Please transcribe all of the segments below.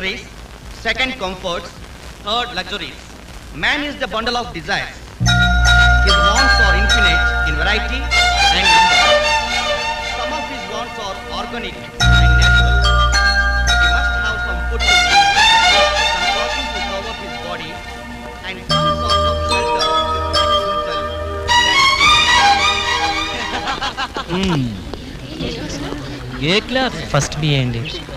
luxuries, second comforts, third luxuries. Man is the bundle of desires. His wants are infinite in variety and number. Some of his wants are organic and natural. He must have some food to eat, some clothing to cover his body, and some sort of shelter A class first B అండి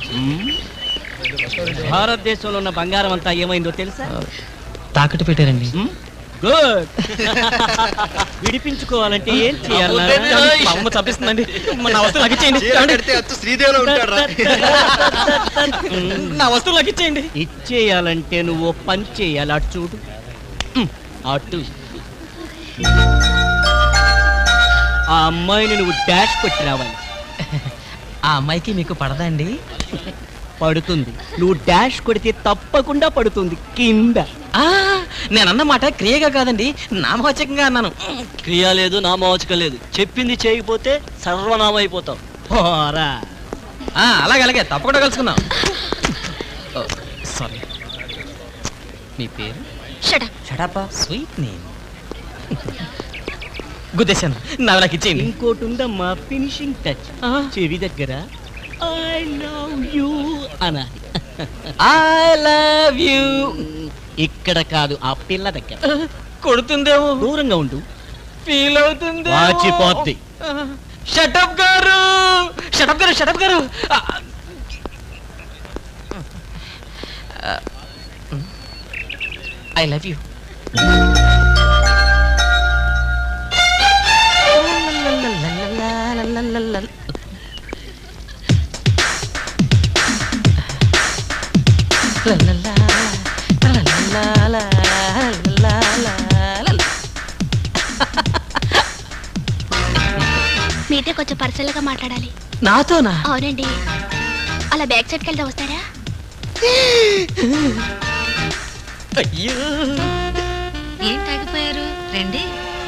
భారతదేశంలో ఉన్న బంగారం అంతా ఏమైందో తెలుసా తాకట్టు పెట్టారండి good విడిపించుకోవాలంటే ఏం చేయాలి మా అమ్మ చంపిస్తుందండి నా వస్తువు నాకు ఇచ్చేయండి శ్రీదేవిలో నా వస్తువు నాకు ఇచ్చేయండి ఇచ్చేయాలంటే నువ్వు ఓ పని చేయాలి అటు చూడు ఉమ్, అటు ఆ అమ్మాయిని నువ్వు డాష్ కొట్టి రావాలి ఆ అమ్మాయికి మీకు పడదా అండి పడుతుంది నువ్వు డాష్ కొడితే తప్పకుండా పడుతుంది కింద ఆ, నేను అన్న మాట క్రియగా కాదండి నామవాచకంగా అన్నాను క్రియ లేదు నామవాచకం లేదు చెప్పింది చేయకపోతే సర్వనామం అయిపోతావు పోరా ఆ, అలాగే అలాగే తప్పకుండా కలుసుకుందాం సారీ మీ పేరు షడపా స్వీట్ నేమ్ గుద్దేశాను నా నాకు ఇచ్చేయండి ఇంకోటి ఉందమ్మా ఫినిషింగ్ టచ్ చెవి దగ్గర ఐ లవ్ యూ అనాలి ఐ లవ్ యూ ఇక్కడ కాదు ఆ పిల్ల దగ్గర కొడుతుందేమో దూరంగా ఉండు ఫీల్ అవుతుంది వాచిపోద్ది. షటప్ గారు షటప్ గారు షటప్ గారు ఐ లవ్ యూ మీతో కొంచెం పర్సనల్ గా మాట్లాడాలి నాతోనా అవునండి అలా బ్యాక్ సైడ్కి వెళ్తే వస్తారా అయ్యో ఏం తాగిపోయారు రండి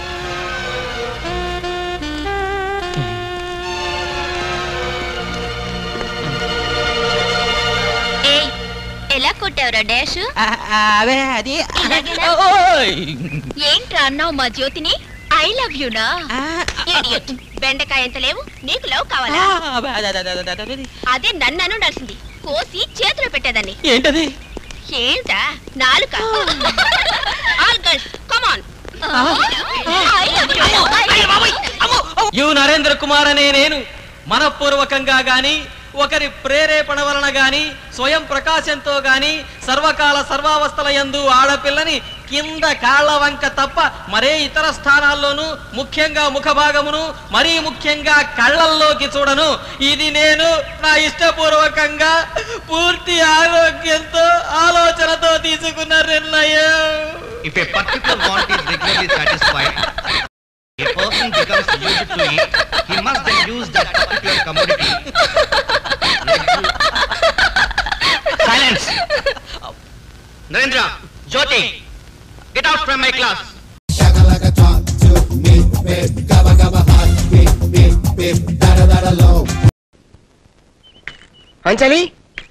ఏయ్ ఎలా కొట్టావురా డాష్ అదే అది ఇలాగేనా? ఓయ్. ఏంట్రా అన్నావు మా జ్యోతిని ఐ లవ్ యు నా Idiot. బెండకాయ ఎంత లేవు నీకు లవ్ కావాలా ఆ, అదే, అదే, అదే, అదే, అదే, అదే. అదే నన్ను అనుండాల్సింది కోసి చేతిలో పెట్టేదాన్ని ఏంటది ఏంటా నాలుక all girls come on you Narendra Kumar అనే నేను మనపూర్వకంగా గాని ఒకరి ప్రేరేపణ వలన గాని స్వయం ప్రకాశంతో గాని సర్వకాల సర్వావస్థల యందు ఆడపిల్లని కింద కాళ్ళ వంక తప్ప మరే ఇతర స్థానాల్లోనూ ముఖ్యంగా ముఖ భాగమును మరీ ముఖ్యంగా కళ్ళల్లోకి చూడను ఇది నేను నా ఇష్టపూర్వకంగా పూర్తి ఆరోగ్యంతో ఆలోచనతో తీసుకున్న నిర్ణయం If a particular want is regularly satisfied, a person becomes used to it. He must then use that particular commodity. Silence! Narendra, Jyoti, get out from my class. Anjali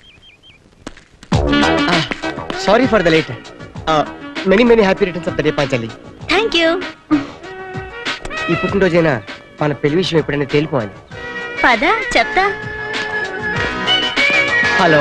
sorry for the late many many happy returns of the day Panchali thank you ఈ పుట్టినరోజైనా మన పెళ్లి విషయం ఎప్పుడైనా తేలిపోవాలి పద చెప్తా hello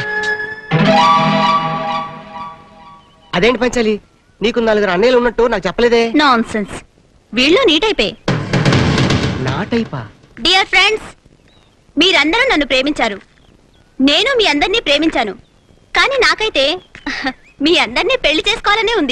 అదేంటి పంచాలి నీకు నలుగురు అన్నయ్యలు ఉన్నట్టు నాకు చెప్పలేదే నాన్ సెన్స్ వీళ్ళు నీట్ అయిపోయి నా టైపా డియర్ ఫ్రెండ్స్ మీరందరూ నన్ను ప్రేమించారు నేను మీ అందరినీ ప్రేమించాను కానీ నాకైతే మీ అందరినీ పెళ్లి చేసుకోవాలనే ఉంది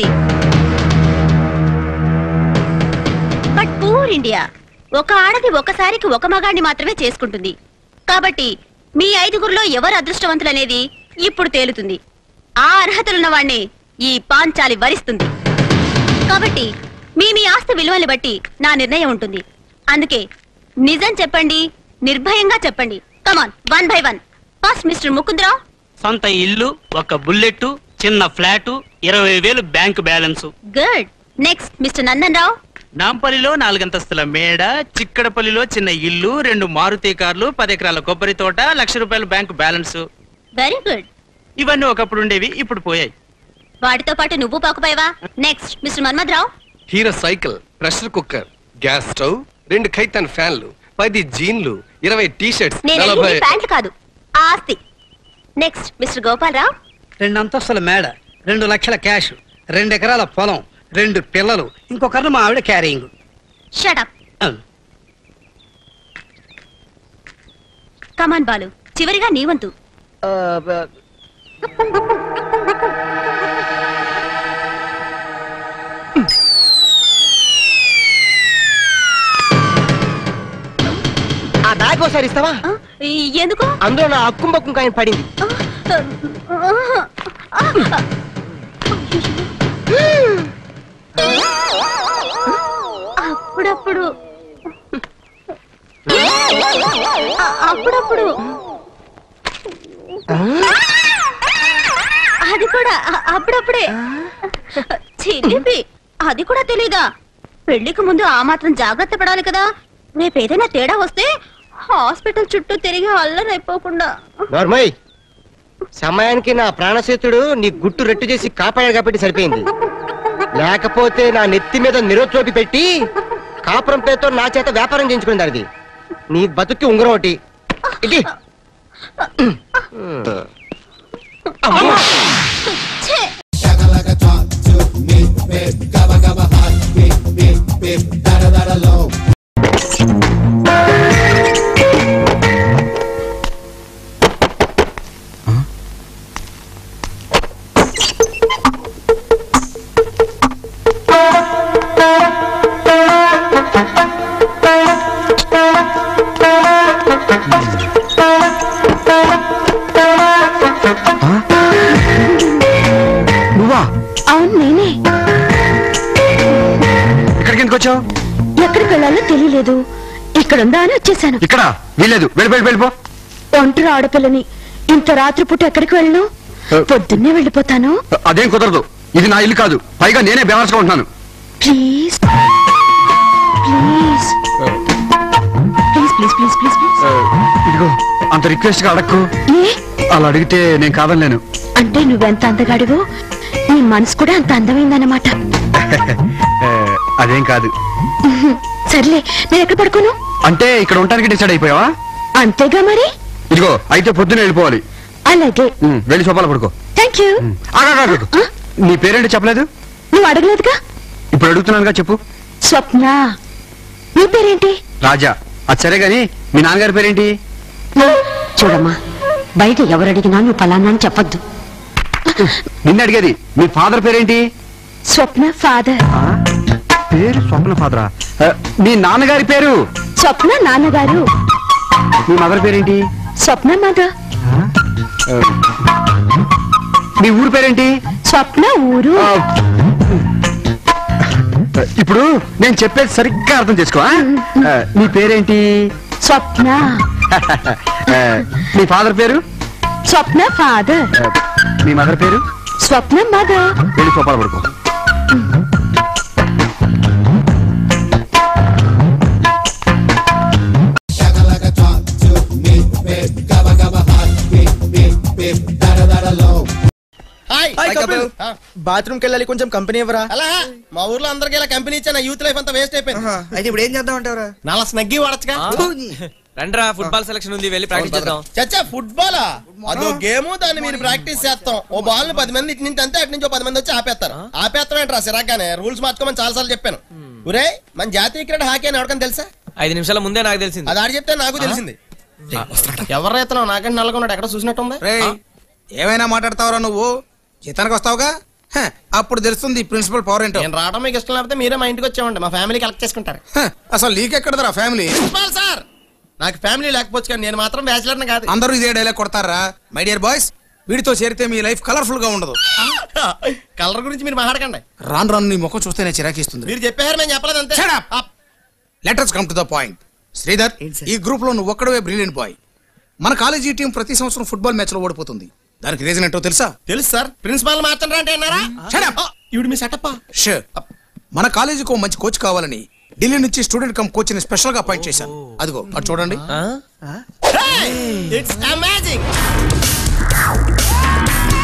బట్ పూర్ ఇండియా ఒక ఆడది ఒకసారికి ఒక మగాడిని మాత్రమే చేసుకుంటుంది కాబట్టి మీ ఐదుగురిలో ఎవరు అదృష్టవంతులనేది ఇప్పుడు తేలుతుంది ఆ అర్హతలున్న వాణ్ణి ఈ పాంచాలి వరిస్తుంది కాబట్టి మీ మీ ఆస్తి విలువల్ని బట్టి నా నిర్ణయం ఉంటుంది అందుకే నిజం చెప్పండి నిర్భయంగా చెప్పండి come on one by one first mister Mukundarao సొంత ఇల్లు ఒక బుల్లెట్ చిన్న ఫ్లాటు ఇరవై వేలు bank balance good next mister Nandan Rao నాంపల్లిలో నాలుగంతస్తుల మేడ చిక్కడపల్లిలో చిన్న ఇల్లు రెండు మారుతి కార్లు పది ఎకరాల కొబ్బరి తోట లక్ష రూపాయల బ్యాంక్ బ్యాలెన్స్ వెరీ గుడ్ ఇవన్నీ ఒకప్పుడు ఉండేవి ఇప్పుడు పోయాయి వాటితో పాటు నువ్వు పాకుపోయావా next mister Manmatharao hero cycle pressure cooker gas stove రెండు ఖైతాన్ ఫ్యాన్లు పది జీన్లు ఇరవై టీ షర్ట్స్ నేను నలభై అడిగింది ప్యాంట్లు కాదు ఆస్తి నెక్స్ట్ మిస్టర్ గోపాలరావు రెండు అంతస్తుల మేడ రెండు లక్షల క్యాష్ రెండు ఎకరాల పొలం రెండు పిల్లలు ఇంకొకరిని మా ఆవిడ క్యారింగ్ షటప్ కమాన్ బాలు చివరిగా నీ వంతు ఆ బ్యాగ్ ఒకసారి ఇస్తావా ఆ, ఈ- ఎందుకు అందులో నా అక్కుం బక్కుం కాయన పడింది ఆ, ఆ, ఆ, అప్పుడప్పుడు ఆ, అప్పుడప్పుడు అది కూడా అ- అప్పుడప్పుడే చిలిపి అది కూడా తెలీదా పెళ్లికి ముందు ఆ మాత్రం జాగ్రత్త పడాలి కదా రేపు ఏదైనా తేడా వస్తే హాస్పిటల్ చుట్టూ తిరిగి అల్లరైపోకుండా నార్మల్ సమయానికి నా ప్రాణసేతుడు నీ గుట్టు రెట్టు చేసి కాపాడాడు కాబట్టి సరిపోయింది లేకపోతే నా నెత్తి మీద నిరోత్రోపి పెట్టి కాపురం పేరుతో నా చేత వ్యాపారం చేయించుకుని దానిది నీ బతుక్కి ఉంగరం ఒకటి ఇది ఛే! నువ్వా అవును నేనే ఇక్కడికి ఎందుకు వచ్చావు ఎక్కడికి వెళ్ళాలో తెలియలేదు ఇక్కడుందా అని వచ్చేసాను ఇక్కడ వీలేదు వెళ్ళి వెళ్ళి వెళ్ళిపో ఒంటరి ఆడపిల్లని ఇంత రాత్రిపూట ఎక్కడికి వెళ్ళను పొద్దున్నే వెళ్ళిపోతాను అదేం కుదరదు ఇది నా ఇల్లు కాదు పైగా నేనే బేవర్స్గా ఉంటున్నాను please please please please please please please ఆ, ఇదిగో అంత రిక్వెస్ట్ గా అడక్కు ఏ అలా అడిగితే నేను కాదనలేను అంటే నువ్వెంత అందగాడివో నీ మనసు కూడా అంత అందమైందన్నమాట ఆ, అదేం కాదు సర్లే నేను ఎక్కడ పడుకోను అంటే ఇక్కడ ఉండటానికి డిసైడ్ అయిపోయావా అంతేగా మరి ఇదిగో అయితే పొద్దున్న వెళ్ళిపోవాలి అలాగే ఉమ్, వెళ్ళి సోపాల పడుకో థ్యాంక్ యూ ఉమ్, ఆగు, ఆగు, ఆగు. ఆ? నీ పేరేంటి చెప్పలేదు నువ్వు అడగలేదుగా ఇప్పుడు అడుగుతున్నానుగా చెప్పు స్వప్న నీ పేరేంటి రాజా అది సరే గాని మీ నాన్నగారి పేరేంటి చూడమ్మా బయట ఎవరు అడిగినా నువ్వు పలానా అని చెప్పొద్దు నిన్న అడిగేది మీ ఫాదర్ పేరేంటి స్వప్న ఫాదర్ ఆ? పేరు స్వప్న ఫాదరా ఆ, మీ నాన్నగారి పేరు స్వప్న నాన్నగారు మీ మదర్ పేరేంటి స్వప్న మదర్ ఆ? ఆ, మీ ఊరు పేరేంటి స్వప్న ఊరు ఆ, ఇప్పుడు నేను చెప్పేది సరిగ్గా అర్థం చేసుకో ఆ? ఆ, మీ పేరేంటి స్వప్న ఆ, మీ ఫాదర్ పేరు స్వప్న ఫాదర్ ఆ, మీ మదర్ పేరు స్వప్న మదర్ వెళ్ళి సోపాల పడుకో బాత్రూమ్కి వెళ్ళాలి కొంచెం కంపెనీ ఇవ్వరా అలా మా ఊర్లో అందరికి ఇలా కంపెనీ ఇచ్చా యూత్ లైఫ్ అంతా వేస్ట్ అయిపోయింది అయితే ఇప్పుడు ఏం చేద్దాం అంటారా నల్ల స్నగ్గి వాడచ్చుగా రండ్రా ఫుట్బాల్ సెలక్షన్ ఉంది వెళ్ళి ప్రాక్టీస్ చేద్దాం చచ్చా ఫుట్బాల్ అదో గేమ్ దాన్ని మీరు ప్రాక్టీస్ చేస్తాం ఓ బాల్ ని పది మంది ఇటు నుంచి అంతే అటు నుంచి ఓ పది మంది వచ్చి ఆపేస్తారు ఆపేస్తాం ఏంట్రా సిరాగానే రూల్స్ మార్చుకోమని చాలా సార్లు చెప్పాను ఒరే మన జాతీయ క్రీడ హాకీ అని ఎవరికని తెలుసా ఐదు నిమిషాల ముందే నాకు తెలిసింది అది ఆడి చెప్తే నాకు తెలిసింది ఎవరు ఎత్తనో నాకంటే నల్లగొన్నాడు ఎక్కడ చూసినట్టుంది రేయ్ ఏమైనా మాట్లాడతావురా నువ్వు జీతానికి వస్తావుగా హ, అప్పుడు తెలుస్తుంది ప్రిన్సిపల్ పవర్ ఏంటో నేను రావడం మీకు ఇష్టం లేకపోతే మీరే మా ఇంటికి వచ్చామండి మా ఫ్యామిలీ కలెక్ట్ చేసుకుంటారు హ, అసలు నీకెక్కడదరా ఫ్యామిలీ ప్రిన్సిపాల్ సార్ నాకు ఫ్యామిలీ లేకపోవచ్చు కానీ నేను మాత్రం బ్యాచిలర్ కాదు అందరూ ఇదే డైలాగ్ కొడతారా మై డియర్ బాయ్స్ వీడితో చేరితే మీ లైఫ్ కలర్ఫుల్ గా ఉండదు కలర్ గురించి మీరు మాట్లాడకండి రాను రాను నీ ముఖం చూస్తేనే చిరాకిస్తుంది మీరు చెప్పారు మేము చెప్పలేదు అంతే Shut up. Letters come to the point Sridhar ఈ గ్రూప్ లో నువ్వు ఒక్కడవే బ్రిలియంట్ బాయ్ మన కాలేజీ టీం ప్రతి సంవత్సరం ఫుట్బాల్ మ్యాచ్ లో ఓడిపోతుంది దానికి రీజన్ ఏంటో తెలుసా తెలుసు సార్ ప్రిన్సిపాల్ మార్చండి అంటే అన్నారా Shut up. ఇవిడు మీ సెటప్ షూర్ మన కాలేజీకి ఓ మంచి కోచ్ కావాలని ఢిల్లీ నుంచి స్టూడెంట్ కమ్ కోచ్ ని స్పెషల్ గా అపాయింట్ చేశాను అదిగో అటు చూడండి it's amazing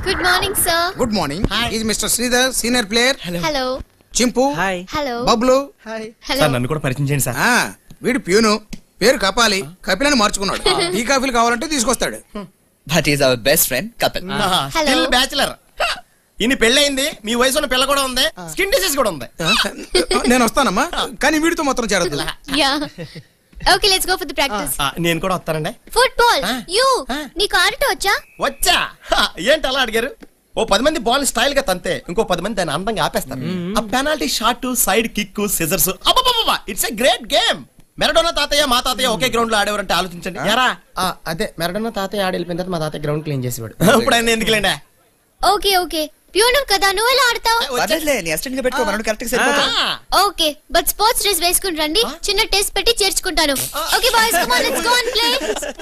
good morning sir good morning is mister Sridhar senior player hello Chimpu hello Bablu hello నన్ను కూడా పరిచయం చేయండి సార్ వీడు ప్యూను పేరు కపాలి కపిలని మార్చుకున్నాడు టీ కాఫీలు కావాలంటే తీసుకొస్తాడు that is our best friend Kapil still bachelor ఇన్ని పెళ్ళయింది మీ వయసు ఉన్న పిల్ల కూడా ఉంది స్కిన్ డిసీజ్ కూడా ఉంది నేను వస్తానమ్మా కానీ వీడితో మాత్రం చేరద్దు yeah okay let's go for the practice ఆ, నేను కూడా వస్తానండి ఫుట్బాల్ యూ నీకు ఆడటం వచ్చా వచ్చా హ, ఏంటి అలా అడిగారు ఓ పది మంది బాల్ స్టైల్ గా తంతే ఇంకో పది మంది దాన్ని అందంగా ఆపేస్తారు ఆ penalty shot side kick scissors it's a great game Maradona తాతయ్య మా తాతయ్య ఒకే గ్రౌండ్ లో ఆడేవారంటే ఆలోచించండి యారా ఆ, అదే మెరడోనా తాతయ్య ఆడి వెళ్ళిపోయిన తర్వాత మా తాతయ్య గ్రౌండ్ క్లీన్ చేసేవాడు ఇప్పుడు ఆయన ఎందుకులేండి ఓకే ఓకే ప్యూను కదా నువ్వు ఎలా ఆడతావు నీ అసిస్టెంట్ గా పెట్టుకో మనం కరెక్ట్ సరిపోతుంది ఓకే బట్ స్పోర్ట్స్ డ్రెస్ వేసుకుని రండి చిన్న టెస్ట్ పెట్టి చేర్చుకుంటాను okay boys come on let's go and play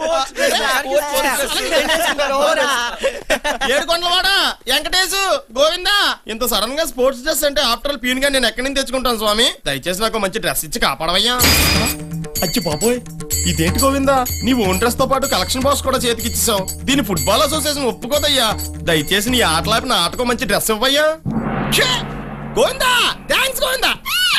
ఏడుకొండలవాడా వెంకటేశ్ గోవిందా ఇంత సడన్ గా స్పోర్ట్స్ డ్రెస్ అంటే ఆఫ్టర్ ప్యూన్ గా నేను ఎక్కడి నుంచి తెచ్చుకుంటాను స్వామి దయచేసి నాకు మంచి డ్రెస్ ఇచ్చి కాపాడవయ్యా అచ్చి బాబోయ్ ఇదేంటి గోవిందా నీ ఓన్ డ్రెస్ తో పాటు కలెక్షన్ బాక్స్ కూడా చేతికి ఇచ్చేసావు దీని ఫుట్బాల్ అసోసియేషన్ ఒప్పుకోదయ్యా దయచేసి నీ ఆటలాపి నా ఆటకు మంచి డ్రెస్ ఇవ్వయ్యా ఛే! గోవిందా థ్యాంక్స్ గోవిందా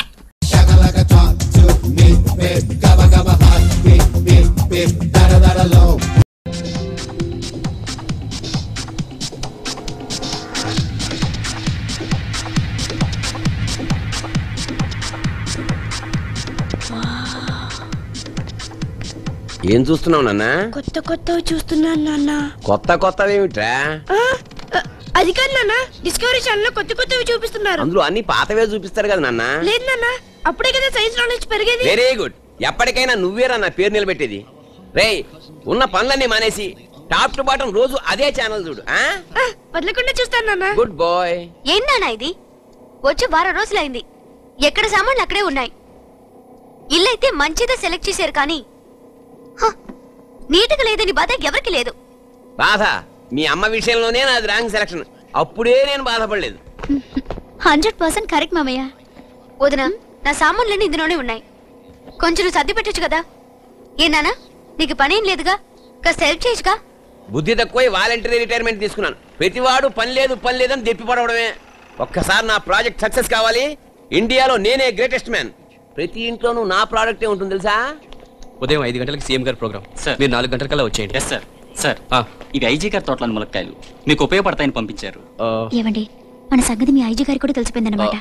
ఏం చూస్తున్నావు నాన్న కొత్త కొత్తవి చూస్తున్నాను నాన్న కొత్త కొత్తవేమిట్రా ఆ, ఆ, అది కాదు నాన్న డిస్కవరీ ఛానల్ లో కొత్త కొత్తవి చూపిస్తున్నారు అందులో అన్ని పాతవే చూపిస్తారు కదా నాన్న లేదు నాన్న అప్పుడే కదా సైన్స్ నాలెడ్జ్ పెరిగేది వెరీ గుడ్ ఎప్పటికైనా నువ్వేరా నా పేరు నిలబెట్టేది రేయ్ ఉన్న పనులన్నీ మానేసి టాప్ టు బాటం రోజు అదే ఛానల్ చూడు ఆ ఆ, వదలకుండా చూస్తాను నాన్న గుడ్ బాయ్ ఏందన్నా ఇది వచ్చి వారం రోజులైంది ఎక్కడ సామాన్లు అక్కడే ఉన్నాయి ఇల్లైతే మంచిదే సెలెక్ట్ చేశారు కానీ హ, నీట్గా లేదని బాధ ఎవరికి లేదు బాధ మీ అమ్మ విషయంలోనే నాది రాంగ్ సెలక్షన్ అప్పుడే నేను బాధపడలేదు హండ్రెడ్ పర్సెంట్ కరెక్ట్ మామయ్య వదిన నా సామాన్లన్నీ ఇందులోనే ఉన్నాయి కొంచెం నువ్వు సర్ది పెట్టొచ్చు కదా ఏ నానా నీకు పనేం లేదుగా కాస్త హెల్ప్ చేయొచ్చుగా బుద్ధి తక్కువ వాలంటరీ రిటైర్మెంట్ తీసుకున్నాను ప్రతివాడు పని లేదు పని లేదని దెప్పి పడవడమే ఒక్కసారి నా ప్రాజెక్ట్ సక్సెస్ కావాలి ఇండియాలో నేనే గ్రేటెస్ట్ మ్యాన్ ప్రతి ఇంట్లోనూ నా ప్రాడక్టే ఉంటుంది తెలుసా ఉదయం ఐదు గంటలకు సీఎం గారి ప్రోగ్రామ్ సార్ మీరు నాలుగు గంటలకల్లా వచ్చేయండి ఎస్ సార్ సార్ ఇవి ఐజీ గారి తోటలోని ములక్కాయలు మీకు ఉపయోగపడతాయని పంపించారు ఏమండి మన సంగతి మీ ఐజీ గారికి కూడా తెలిసిపోయిందన్నమాట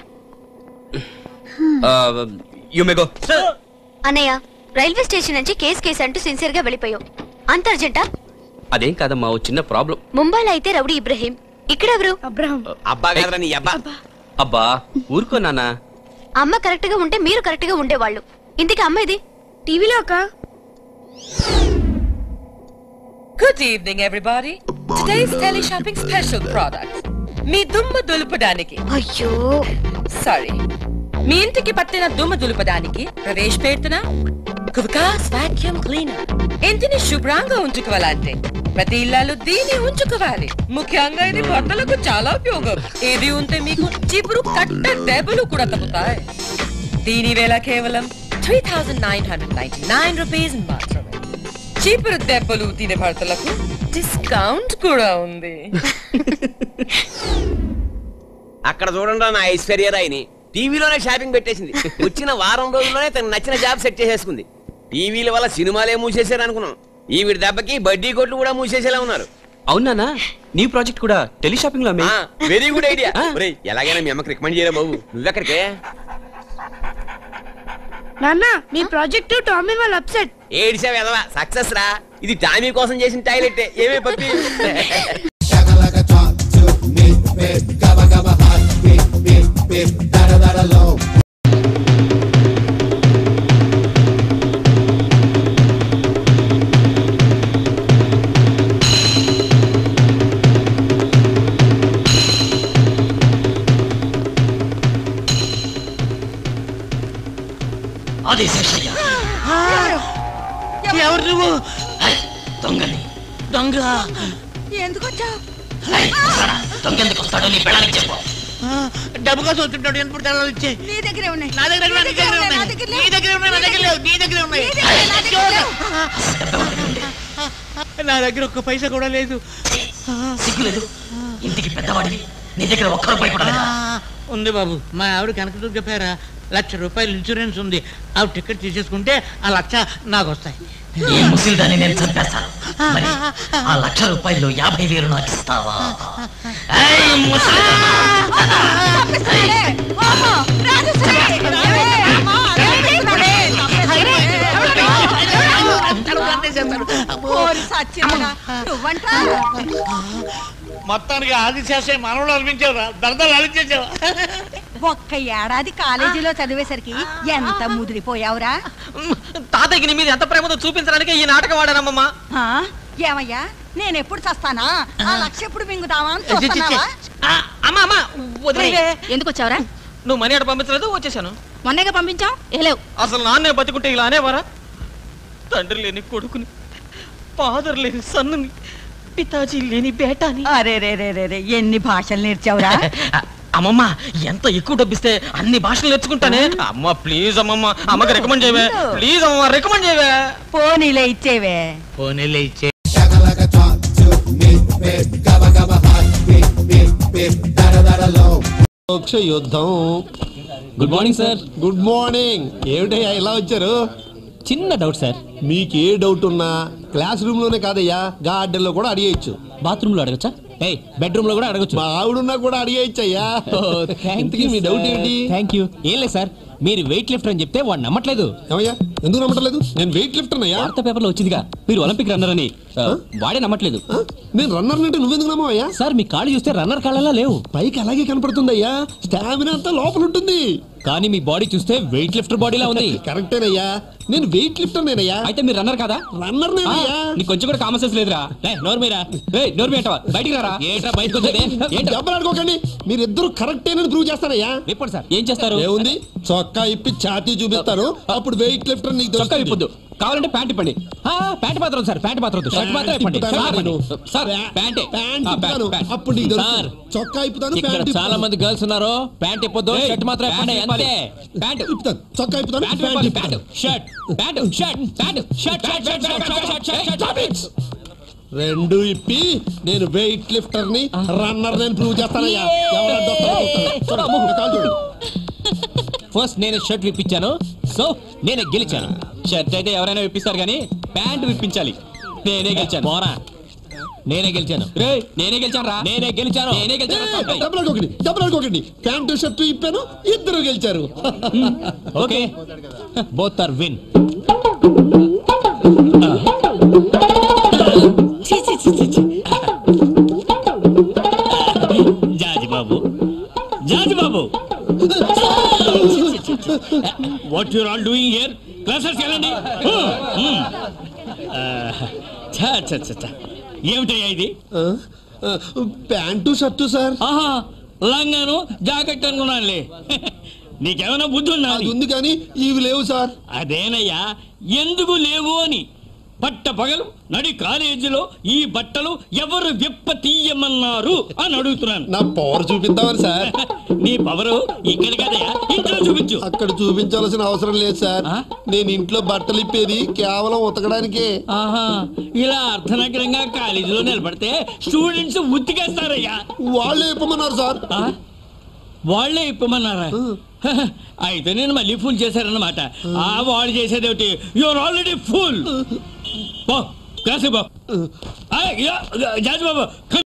యు మే గో అన్నయ్య రైల్వే స్టేషన్ నుంచి కేసు కేసు అంటూ సిన్సియర్ గా వెళ్ళిపోయావు అంత అర్జెంటా అదేం కాదమ్మా ఓ చిన్న ప్రాబ్లం ముంబైలో అయితే రౌడీ ఇబ్రహీం ఇక్కడెవరు అబ్రహం అబ్బా కదరా నీ అబ్బా అబ్బా ఊరుకో నాన్న అమ్మ కరెక్ట్ గా ఉంటే మీరు కరెక్ట్ గా ఉండేవాళ్ళు ఇంతకీ అమ్మ ఇది టీవీలో ఒక Good evening, everybody. Today's tele shopping special product. మీ దుమ్ము దులుపడానికి అయ్యో సారీ మీ ఇంటికి పట్టిన దుమ్ము దులుపడానికి ప్రవేశపెడుతున్న కువకాస్ వాక్యూమ్ క్లీనర్ ఇంటిని శుభ్రంగా ఉంచుకోవాలంటే ప్రతి ఇల్లాలు దీన్ని ఉంచుకోవాలి ముఖ్యంగా ఇది బట్టలకు చాలా ఉపయోగం ఇది ఉంటే మీకు చిపురు కట్ట దెబ్బలు కూడా తగ్గుతాయి దీని వేళ కేవలం three thousand nine hundred ninety nine rupees మాత్రమే చీపురు దెబ్బలు తినే భర్తలకు డిస్కౌంట్ కూడా ఉంది అక్కడ చూడండి నా ఐశ్వర్యరాయిని టీవీలోనే షాపింగ్ పెట్టేసింది వచ్చిన వారం రోజుల్లోనే తనకు నచ్చిన జాబ్ సెట్ చేసేసుకుంది టీవీల వల్ల సినిమాలే మూసేశారు అనుకున్నాం ఈవిడ దెబ్బకి బడ్డీ కొట్లు కూడా మూసేసేలా ఉన్నారు అవునా నీ ప్రాజెక్ట్ కూడా టెలి షాపింగ్ లో అమ్మే వెరీ గుడ్ ఐడియా ఎలాగైనా మీ అమ్మకి రికమెండ్ చేయరా బాబు నువ్వెక్కడికే నాన్న మీ ప్రాజెక్ట్ టామీ వాళ్ళ అప్సెట్ ఏడిసా వెదవా సక్సెస్ రా ఇది టామీ కోసం చేసిన టాయిలెట్ ఏమే పప్పి అది శేషయ్య ఎవరు నువ్వు దొంగని దొంగ ఎందుకు వచ్చావు దొంగ ఎందుకు వస్తాడో నీ పెళ్ళానికి చెప్పు డబ్బు కోసం వస్తుంటాడు ఎప్పుడు తెల్లాలి ఇచ్చే నీ దగ్గరే ఉన్నాయి నా దగ్గర ఉన్నాయి, నీ దగ్గర ఉన్నాయి. నీ దగ్గర ఉన్నాయి నా దగ్గర లేవు నీ దగ్గర ఉన్నాయి నా దగ్గర ఒక్క పైసా కూడా లేదు సిగ్గులేదు ఇంటికి పెద్దవాడివి నీ దగ్గర ఒక్క రూపాయి కూడా లేదా? ఉంది బాబు మా ఆవిడ కనకదుర్గ పేర లక్ష రూపాయలు ఇన్సూరెన్స్ ఉంది ఆవిడ టికెట్ తీసేసుకుంటే ఆ లక్ష నాకు వస్తాయి ఈ ముసిల్దాన్ని నేను చంపేస్తాను మరి ఆ లక్ష రూపాయలు యాభై వేలు నాకు ఇస్తావా ఏయ్ ముసలిదానా! మొత్తానికి ఆదిశాసే మనవడు అనిపించావురా దరదలు అనిపించావు ఒక్క ఏడాది కాలేజీలో చదివేసరికి ఎంత ముదిరిపోయావురా తాతయ్యకి నీ మీద ఎంత ప్రేమతో చూపించడానికి ఈ నాటకం వాడానమ్మమ్మా ఆ? ఏమయ్యా నేను ఎప్పుడు చస్తానా ఆ లక్ష ఎప్పుడు మింగుదామా అని చూస్తున్నావా అమ్మా అమ్మా వదిలేయ్. ఎందుకు వచ్చావురా నువ్వు మనీ అక్కడ పంపించలేదు వచ్చేసాను మొన్నగా పంపించావు ఏలేవు అసలు నాన్నే బతికుంటే ఇలా అనేవారా తండ్రి లేని కొడుకుని ఫాదర్ లేని సన్నుని పితాజీ లేని బేటాని అరే రే రే రే రే ఎన్ని భాషలు నేర్చావురా అమ్మమ్మ ఎంత ఎక్కువ డబ్బిస్తే అన్ని భాషలు నేర్చుకుంటానే అమ్మ ప్లీజ్ అమ్మమ్మ అమ్మకి రికమెండ్ చేయవే ప్లీజ్ అమ్మమ్మ రికమెండ్ చేయవే పోనీలే ఇచ్చేవే పోనీలే ఇచ్చే మోక్ష యుద్ధం good morning sir good morning ఏమిటయ్యా ఇలా వచ్చారు చిన్న డౌట్ సార్ మీకు ఏ డౌట్ ఉన్నా క్లాస్ రూమ్ లోనే కాదయ్యా గార్డెన్ లో కూడా అడిగేయచ్చు బాత్రూమ్ లో అడగచ్చా ఏ బెడ్రూమ్ లో కూడా అడగచ్చు మా ఆవిడున్నా కూడా అడిగేయచ్చు అయ్యా ఇంతకీ మీ డౌట్ ఏంటి థ్యాంక్ యూ ఏం లేదు సార్ మీరు వెయిట్ లిఫ్టర్ అని చెప్తే వాడు నమ్మట్లేదు ఏమయ్యా ఎందుకు నమ్మట్లేదు నేను వెయిట్ లిఫ్టర్ అయ్యా వార్తా పేపర్ లో వచ్చిందిగా మీరు ఒలింపిక్ రన్నర్ అని ఆ, వాడే నమ్మట్లేదు నేను రన్నర్ అంటే నువ్వెందుకు నమ్మవయ్యా సార్ మీ కాళ్ళు చూస్తే రన్నర్ కాళ్ళలా లేవు పైకి అలాగే కనపడుతుందయ్యా స్టామినా అంతా లోపల ఉంటుంది కానీ మీ బాడీ చూస్తే వెయిట్ లిఫ్టర్ బాడీలా ఉంది కరెక్టేనయ్యా నేను వెయిట్ లిఫ్టర్ నేనయ్యా అయితే మీరు రన్నర్ కదా రన్నర్ నేనయ్యా నీకు కొంచెం కూడా కామన్ సెన్స్ లేదురా ఏయ్, నోరు మీరా ఏయ్, నోరు మీ అంటావా బయటికి రారా ఏంట్రా బయటకు వచ్చేది ఏంట్రా దెబ్బలాడుకోకండి మీరిద్దరు కరెక్టేనని ప్రూవ్ చేస్తానయ్యా రిపోర్ట్ సార్ ఏం చేస్తారు ఏముంది చొక్కా ఇప్పి ఛాతీ చూపిస్తాను అప్పుడు వెయిట్ లిఫ్టర్ నీకు చొక్కా తెలుస్తుంది. ఇప్పొద్దు కావాలంటే ప్యాంట్ ఇప్పండి ఆ, ప్యాంట్ మాత్రం వద్దు సార్ ప్యాంట్ మాత్రం వద్దు షర్ట్ మాత్రం ఇప్పండి ఇప్పుతాను షర్ట్ ఇప్పండి. నేను. సార్ ప్యాంటే ప్యాంట్ ఆ, ఇప్పుతాను. ప్యాంట్. అప్పుడు నీకు తెలుస్తుంది. సార్ చొక్కా ఇప్పుతాను ఇక్కడ ప్యాంట్ చాలా మంది గర్ల్స్ ఉన్నారు ప్యాంట్ ఇప్పొద్దు షర్ట్ మాత్రం ఇప్పండి అంతే ప్యాంట్ ఇప్పుతాను చొక్కా ఇప్పుతాను ప్యాంట్ ప్యాంట్ ఇప్పాలి, pant shirt pant shirt pant shirt shirt shirt shirt shirt shirt shirt shirt రెండు ఇప్పి నేను వెయిట్ లిఫ్టర్ ని రన్నర్ నేను ప్రూవ్ చేస్తానయ్యా ఎవరు అడ్డొస్తారో చూస్తాను. చూడు, నా కాలు చూడు. ఫస్ట్ నేను షర్ట్ విప్పించాను సో నేనే గెలిచాను షర్ట్ అయితే ఎవరైనా విప్పిస్తారు కానీ ప్యాంట్ విప్పించాలి నేనే గెలిచాను పోరా నేనే గెలిచాను రే నేనే గెలిచాను రా నేనే గెలిచాను నేనే గెలిచాను ఏయ్, దెబ్బలాడుకోకండి దెబ్బలాడుకోకండి ప్యాంటు షర్ట్ ఇప్పాను ఇద్దరు గెలిచారు okay both are win Jaji బాబు జాజి బాబు what you're all doing here classes వెళ్ళండి ఏమిటయ్యా ఇది ప్యాంటు షర్టు సార్ ఆహా లంగాను జాకెట్ అనుకున్నానులే నీకేమైనా బుద్ధి ఉందా అది ఉంది కానీ ఇవి లేవు సార్ అదేనయ్యా ఎందుకు లేవు అని పట్ట పగలు నడి కాలేజీలో ఈ బట్టలు ఎవరు విప్ప తీయమన్నారు అని అడుగుతున్నాను నా పవర్ చూపిద్దామని సార్ నీ పవరు ఇక్కడ కదయ్యా ఇంట్లో చూపించు అక్కడ చూపించాల్సిన అవసరం లేదు సార్ నేను ఇంట్లో బట్టలు ఇప్పేది కేవలం ఉతకడానికే ఆహా ఇలా అర్థనగరంగా కాలేజీలో నిలబడితే స్టూడెంట్స్ ఉతికేస్తారయ్యా వాళ్ళే ఇప్పమన్నారు సార్ వాళ్ళే ఇప్పమన్నారా అయితే నేను మళ్ళీ ఫుల్ చేశారన్నమాట ఆ వాళ్ళు చేసేది ఒకటి యువర్ ఆల్రెడీ ఫుల్ పో క్లాస్ పో ఆ, యా, జాజి బాబు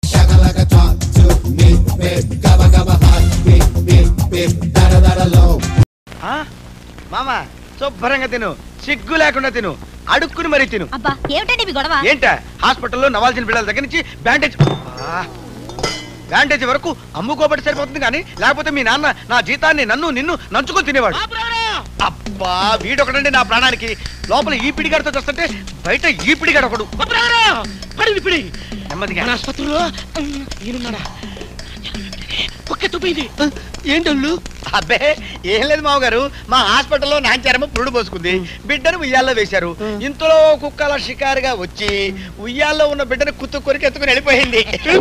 మామ శుభ్రంగా తిను సిగ్గు లేకుండా తిను అడుక్కుని మరీ తిను అబ్బా ఏమిటండి మీ గొడవ ఏంట హాస్పిటల్లో నవాల్సిన పిల్లల దగ్గర నుంచి బ్యాండేజ్ ఆ, బ్యాండేజ్ వరకు అమ్ముకోబట్టి సరిపోతుంది కానీ లేకపోతే మీ నాన్న నా జీతాన్ని నన్ను నిన్ను నంచుకొని తినేవాడు అబ్బా వీడొకడండి నా ప్రాణానికి లోపల ఈ పిడిగాడితో చూస్తుంటే బయట ఈ పిడిగాడు ఒకడు పిడి నెమ్మదిగా ఆసుపత్రిలో ఈయనున్నాడా పొక్కెత్తుపోయింది ఏంటల్లు అబ్బే ఏం లేదు మామగారు మా హాస్పిటల్లో నాంచారమ్మ పురుడు పోసుకుంది బిడ్డను ఉయ్యాల్లో వేశారు ఇంతలో ఓ కుక్కల షికారుగా వచ్చి ఉయ్యాల్లో ఉన్న బిడ్డను కుత్తు కొరికి ఎత్తుకుని వెళ్ళిపోయింది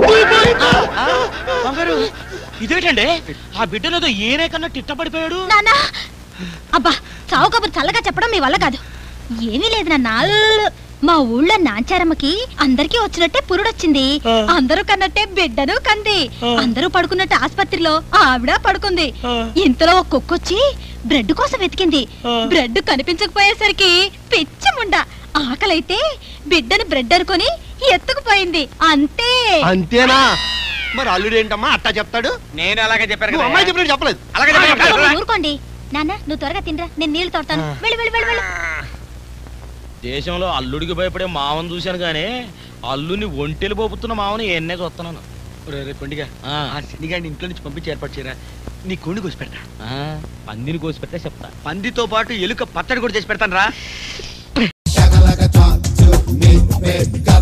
మామగారు ఇదేంటండి ఆ బిడ్డనేదో ఏనే కన్నా తిట్టపడిపోయాడు నాన్నా అబ్బా చావు కబురు చల్లగా చెప్పడం మీ వల్ల కాదు ఏమీ లేదు నాన్న మా ఊళ్ళో నాంచారమ్మకి అందరికీ వచ్చినట్టే పురుడొచ్చింది అందరూ కన్నట్టే బిడ్డను కంది అందరూ పడుకున్నట్టు ఆసుపత్రిలో ఆవిడ పడుకుంది ఇంతలో ఒక కుక్కొచ్చి బ్రెడ్ కోసం వెతికింది బ్రెడ్ కనిపించకపోయేసరికి పిచ్చముండ ఆకలైతే బిడ్డను బ్రెడ్ అనుకొని ఎత్తుకుపోయింది అంతే అంతేనా మరి అల్లుడు ఏంటమ్మా అట్టా చెప్తాడు నేను అలాగే చెప్పాను నువ్వు అమ్మాయి చెప్పినట్టు చెప్పలేదు అబ్బా, ఊరుకోండి నాన్న నువ్వు త్వరగా తినరా నేను నీళ్లు తోడతాను వెళ్ళి వెళ్ళి వెళ్ళి వెళ్ళి దేశంలో అల్లుడికి భయపడే మావని చూశాను కానీ అల్లుని ఒంటెలు పోపుతున్న మావని ఎన్నే చూస్తున్నాను రేపు పండుగ ఆ శనిగాడిని ఇంట్లో నుంచి పంపించి ఏర్పాటు చేయరా నీ కోడిని కోసి పెడతా పందిని కోసి పెట్టే చెప్తా పందితో పాటు ఎలుక పచ్చడి కూడా చేసి పెడతాను రా